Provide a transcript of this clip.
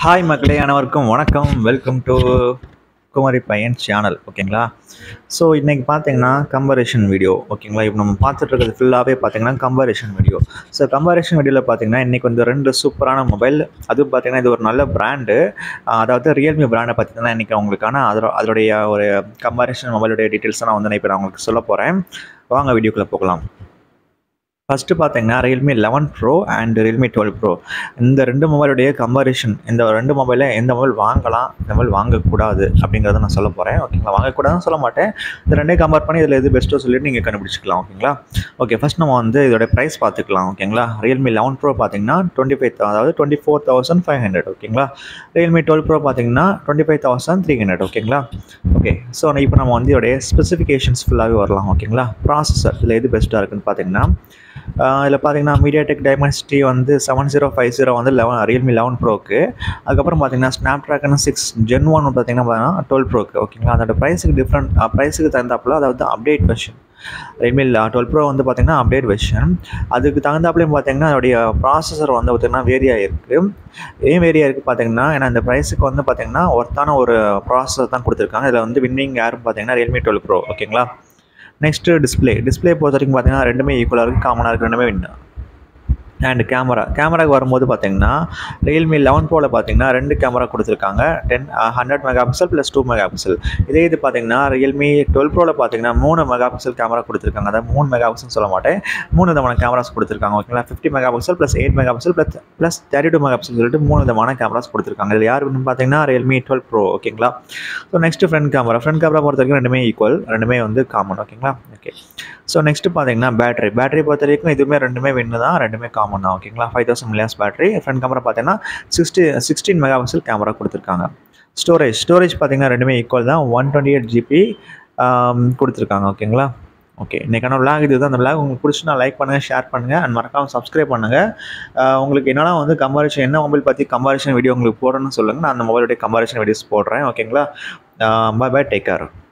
hi மக்களே அனைவருக்கும் வணக்கம் வெல்கம் டு குமரி பையன் சேனல் ஓகேங்களா ஸோ இன்றைக்கி பார்த்தீங்கன்னா கம்பரிஷன் வீடியோ ஓகேங்களா இப்போ நம்ம பார்த்துட்டு இருக்கிறது ஃபுல்லாகவே பார்த்தீங்கன்னா கம்பரிஷன் வீடியோ ஸோ கம்பரிஷன் வீடியோவில் பார்த்தீங்கன்னா இன்றைக்கி வந்து ரெண்டு சூப்பரான மொபைல் அதுவும் பார்த்தீங்கன்னா இது ஒரு நல்ல பிராண்டு அதாவது ரியல்மி பிராண்டை பார்த்தீங்கன்னா இன்றைக்கி உங்களுக்கான அதோ அதோடைய ஒரு கம்பரிஷன் மொபைலுடைய டீட்டெயில்ஸை நான் வந்து இப்போ நான் உங்களுக்கு சொல்ல போகிறேன் வாங்க வீடியோக்குள்ளே போகலாம் ஃபஸ்ட்டு பார்த்தீங்கன்னா Realme eleven pro and Realme twelve pro இந்த ரெண்டு மொபைலுடைய கம்பாரிஷன் இந்த ரெண்டு மொபைலில் எந்த மொபைல் வாங்கலாம் இந்த மொபைல் வாங்கக்கூடாது அப்படிங்கிறத நான் சொல்ல போகிறேன் ஓகேங்களா வாங்கக்கூடாதுன்னு சொல்ல மாட்டேன் இந்த ரெண்டையும் கம்பேர் பண்ணி இதில் எது பெஸ்ட்டோ சொல்லிட்டு நீங்கள் கண்டுபிடிச்சிக்கலாம் ஓகேங்களா ஓகே ஃபஸ்ட் நம்ம வந்து இதோட ப்ரைஸ் பார்த்துக்கலாம் ஓகேங்களா ரியல்மி லெவன் ப்ரோ பார்த்தீங்கன்னா டுவெண்ட்டி ஃபைவ் அதாவது twenty four thousand five hundred ஓகேங்களா ரியல்மி டுவெல் ப்ரோ பார்த்தீங்கன்னா twenty five thousand three hundred ஓகேங்களா ஓகே ஸோ இப்போ நம்ம வந்து இதோடைய ஸ்பெசிஃபிகேஷன்ஸ் ஃபுல்லாகவே வரலாம் ஓகேங்களா ப்ராசஸர் இதில் எது பெஸ்ட்டாக இருக்குன்னு பார்த்தீங்கன்னா இதில் பார்த்தீங்கன்னா மீடியாடெக் டைமென்சிட்டி வந்து செவன் ஜீரோ ஃபைவ் ஜீரோ வந்து லெவன் ரியல்மி லெவன் ப்ரோக்கு அதுக்கப்புறம் பார்த்தீங்கன்னா Snapdragon six gen one பார்த்தீங்கன்னா பார்த்தீங்கன்னா டுவெல் ப்ரோக்கு ஓகேங்களா அதோட ப்ரைஸுக்கு டிஃப்ரெண்ட் ப்ரைஸுக்கு தகுந்தாப்புல அதாவது update version Realme twelve pro வந்து பார்த்திங்கன்னா அப்டேட் வெர்ஷன் அதுக்கு தகுந்தாப்புலையும் பார்த்தீங்கன்னா அதோடைய ப்ராசஸர் வந்து பார்த்திங்கன்னா வேரி ஆகிருக்கு ஏன் வேரி ஆகிருக்கு பார்த்தீங்கன்னா ஏன்னா இந்த ப்ரைஸுக்கு வந்து பார்த்திங்கன்னா ஒர்த்தான ஒரு ப்ராசஸர் தான் கொடுத்துருக்காங்க இதில் வந்து வின்னிங் யாருன்னு பார்த்தீங்கன்னா ரியல்மி டுவெல் ப்ரோ ஓகேங்களா நெக்ஸ்ட்டு டிஸ்பிளே டிஸ்பிளே பொறுத்த வரைக்கும் பார்த்தீங்கன்னா ரெண்டுமே ஈக்குவலாக இருக்குது காமனாக இருக்குது ரெண்டுமே வின் அண்ட் கேமரா கேமராக்கு வரும்போது பார்த்தீங்கன்னா ரியல்மி லெவன் ப்ரோவில் பார்த்தீங்கன்னா ரெண்டு கேமரா கொடுத்துருக்காங்க ten hundred megapixel plus two megapixel இதே இது பார்த்தீங்கன்னா ரியல்மி டுவெல் ப்ரோவில் பார்த்தீங்கன்னா மூணு மெகா பிக்சல் கேமரா கொடுத்துருக்காங்க அதாவது மூணு மெகா பிக்சல் சொல்ல மாட்டேன் மூணு விதமான கேமராஸ் கொடுத்துருக்காங்க ஓகேங்களா fifty megapixel plus eight megapixel plus plus thirty two megapixel சொல்லிட்டு மூணு விதமான கேமராஸ் கொடுத்துருக்காங்க இதில் யார் பார்த்தீங்கன்னா ரியல்மி டுவெல் ப்ரோ ஓகேங்களா so next front camera front camera பொறுத்த வரைக்கும் ரெண்டுமே ஈக்குவல் ரெண்டுமே வந்து காமன் ஓகேங்களா ஓகே ஸோ நெக்ஸ்ட் பார்த்தீங்கன்னா பேட்டரி பேட்டரி பொறுத்த வரைக்கும் இதுவுமே ரெண்டுமே வின்னு தான் ரெண்டுமே காமன் தான் ஓகேங்களா five thousand millions battery front camera பார்த்தீங்கன்னா sixty sixteen megapixel camera கொடுத்துருக்காங்க ஸ்டோரேஜ் ஸ்டோரேஜ் பார்த்தீங்கன்னா ரெண்டுமே ஈக்குவல் தான் ஒன் டுவெண்ட்டி எயிட் ஜிபி கொடுத்துருக்காங்க ஓகேங்களா ஓகே இன்றைக்கான விளாக் இது தான் அந்த விளாக் உங்களுக்கு பிடிச்சி லைக் பண்ணுங்கள் ஷேர் பண்ணுங்கள் அண்ட் மறக்காமல் சப்ஸ்கிரைப் பண்ணுங்கள் உங்களுக்கு என்னென்னா வந்து கம்பாரிஷன் என்ன மொபைல் பற்றி கம்பாரிஷன் வீடியோ உங்களுக்கு போடணும்னு சொல்லுங்கள் நான் அந்த மொபைலுடைய கம்பாரிஷன் வீடியோஸ் போடுறேன் ஓகேங்களா பாய் பாய் டேக் கேர்